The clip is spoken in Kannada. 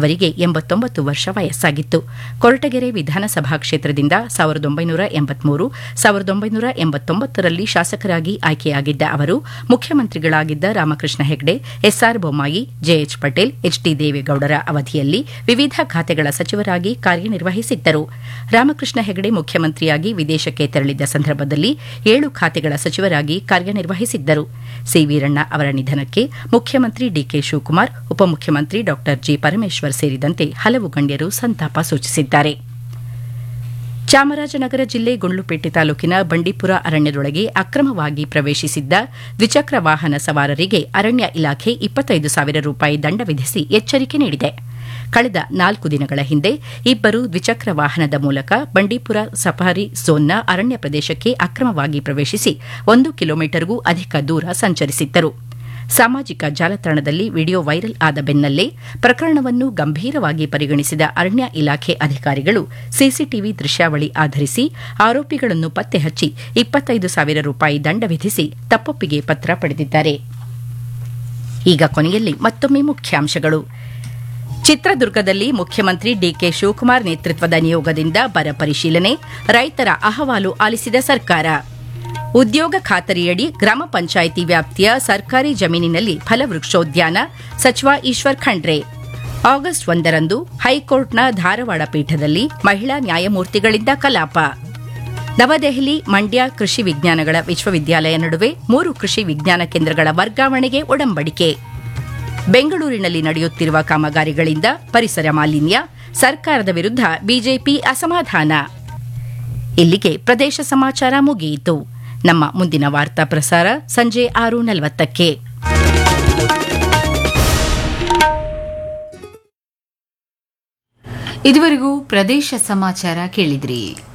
ಅವರಿಗೆ ಎಂಬತ್ತೊಂಬತ್ತು ವರ್ಷ ವಯಸ್ಸಾಗಿತ್ತು ಕೊರಟಗೆರೆ ವಿಧಾನಸಭಾ ಕ್ಷೇತ್ರದಿಂದ ಸಾವಿರದ ಒಂಬೈನೂರ ಎಂಬತ್ಮೂರು ಸಾವಿರದ ಒಂಬೈನೂರ ಎಂಬತ್ತೊಂಬತ್ತರಲ್ಲಿ ಶಾಸಕರಾಗಿ ಆಯ್ಕೆಯಾಗಿದ್ದ ಅವರು ಮುಖ್ಯಮಂತ್ರಿಗಳಾಗಿದ್ದ Ramakrishna Hegde S R Bommai J H Patel H D ದೇವೇಗೌಡರ ಅವಧಿಯಲ್ಲಿ ವಿವಿಧ ಖಾತೆಗಳ ಸಚಿವರಾಗಿ ಕಾರ್ಯನಿರ್ವಹಿಸಿದ್ದರು ರಾಮಕೃಷ್ಣ ಹೆಗಡೆ ಮುಖ್ಯಮಂತ್ರಿಯಾಗಿ ವಿದೇಶಕ್ಕೆ ತೆರಳಿದ್ದ ಸಂದರ್ಭದಲ್ಲಿ ಏಳು ಖಾತೆಗಳ ಸಚಿವರಾಗಿ ಕಾರ್ಯನಿರ್ವಹಿಸಿದ್ದರು ಸಿ ವೀರಣ್ಣ ಅವರ ನಿಧನಕ್ಕೆ ಮುಖ್ಯಮಂತ್ರಿ ಡಿಕೆ ಶಿವಕುಮಾರ್ ಉಪಮುಖ್ಯಮಂತ್ರಿ ಡಾ ಜಿ ಪರಮೇಶ್ವರ್ ಸೇರಿದಂತೆ ಹಲವು ಗಣ್ಯರು ಸಂತಾಪ ಸೂಚಿಸಿದ್ದಾರೆ ಚಾಮರಾಜನಗರ ಜಿಲ್ಲೆ ಗುಂಡ್ಲುಪೇಟೆ ತಾಲೂಕಿನ ಬಂಡೀಪುರ ಅರಣ್ಯದೊಳಗೆ ಅಕ್ರಮವಾಗಿ ಪ್ರವೇಶಿಸಿದ್ದ ದ್ವಿಚಕ್ರ ವಾಹನ ಸವಾರರಿಗೆ ಅರಣ್ಯ ಇಲಾಖೆ ಇಪ್ಪತ್ತೈದು ಸಾವಿರ ರೂಪಾಯಿ ದಂಡ ವಿಧಿಸಿ ಎಚ್ಚರಿಕೆ ನೀಡಿದೆ ಕಳೆದ ನಾಲ್ಕು ದಿನಗಳ ಹಿಂದೆ ಇಬ್ಬರು ದ್ವಿಚಕ್ರ ವಾಹನದ ಮೂಲಕ ಬಂಡೀಪುರ ಸಫಾರಿ ಝೋನ್ನ ಅರಣ್ಯ ಪ್ರದೇಶಕ್ಕೆ ಅಕ್ರಮವಾಗಿ ಪ್ರವೇಶಿಸಿ ಒಂದು ಕಿಲೋಮೀಟರ್ಗೂ ಅಧಿಕ ದೂರ ಸಂಚರಿಸಿದ್ದರು ಸಾಮಾಜಿಕ ಜಾಲತಾಣದಲ್ಲಿ ವಿಡಿಯೋ ವೈರಲ್ ಆದ ಬೆನ್ನಲ್ಲೇ ಪ್ರಕರಣವನ್ನು ಗಂಭೀರವಾಗಿ ಪರಿಗಣಿಸಿದ ಅರಣ್ಯ ಇಲಾಖೆ ಅಧಿಕಾರಿಗಳು ಸಿಸಿಟಿವಿ ದೃಶ್ಯಾವಳಿ ಆಧರಿಸಿ ಆರೋಪಿಗಳನ್ನು ಪತ್ತೆ ಹಚ್ಚಿ ಇಪ್ಪತ್ತೈದು ಸಾವಿರ ರೂಪಾಯಿ ದಂಡ ವಿಧಿಸಿ ತಪ್ಪೊಪ್ಪಿಗೆ ಪತ್ರ ಪಡೆದಿದ್ದಾರೆ ಈಗ ಕೊನೆಯಲ್ಲಿ ಮತ್ತೊಮ್ಮೆ ಮುಖ್ಯಾಂಶಗಳು ಚಿತ್ರದುರ್ಗದಲ್ಲಿ ಮುಖ್ಯಮಂತ್ರಿ ಡಿಕೆ ಶಿವಕುಮಾರ್ ನೇತೃತ್ವದ ನಿಯೋಗದಿಂದ ಬರ ಪರಿಶೀಲನೆ ರೈತರ ಅಹವಾಲು ಆಲಿಸಿದ ಸರ್ಕಾರ ಉದ್ಯೋಗ ಖಾತರಿಯಡಿ ಗ್ರಾಮ ಪಂಚಾಯಿತಿ ವ್ಯಾಪ್ತಿಯ ಸರ್ಕಾರಿ ಜಮೀನಿನಲ್ಲಿ ಫಲವೃಕ್ಷೋದ್ಯಾನ ಸಚಿವ ಈಶ್ವರ್ ಖಂಡ್ರೆ ಆಗಸ್ಟ್ ಒಂದರಂದು ಹೈಕೋರ್ಟ್ನ ಧಾರವಾಡ ಪೀಠದಲ್ಲಿ ಮಹಿಳಾ ನ್ಯಾಯಮೂರ್ತಿಗಳಿಂದ ಕಲಾಪ ನವದೆಹಲಿ ಮಂಡ್ಯ ಕೃಷಿ ವಿಜ್ಞಾನಗಳ ವಿಶ್ವವಿದ್ಯಾಲಯ ನಡುವೆ ಮೂರು ಕೃಷಿ ವಿಜ್ಞಾನ ಕೇಂದ್ರಗಳ ವರ್ಗಾವಣೆಗೆ ಒಡಂಬಡಿಕೆ ಬೆಂಗಳೂರಿನಲ್ಲಿ ನಡೆಯುತ್ತಿರುವ ಕಾಮಗಾರಿಗಳಿಂದ ಪರಿಸರ ಮಾಲಿನ್ಯ ಸರ್ಕಾರದ ವಿರುದ್ಧ ಬಿಜೆಪಿ ಅಸಮಾಧಾನ ಇಲ್ಲಿಗೆ ಪ್ರದೇಶ ಸಮಾಚಾರ ಮುಗಿಯಿತು ನಮ್ಮ ಮುಂದಿನ ವಾರ್ತಾ ಪ್ರಸಾರ ಸಂಜೆ ಆರು ನಲವತ್ತಕ್ಕೆ ಇದುವರೆಗೂ ಪ್ರದೇಶ ಸಮಾಚಾರ ಕೇಳಿದ್ರಿ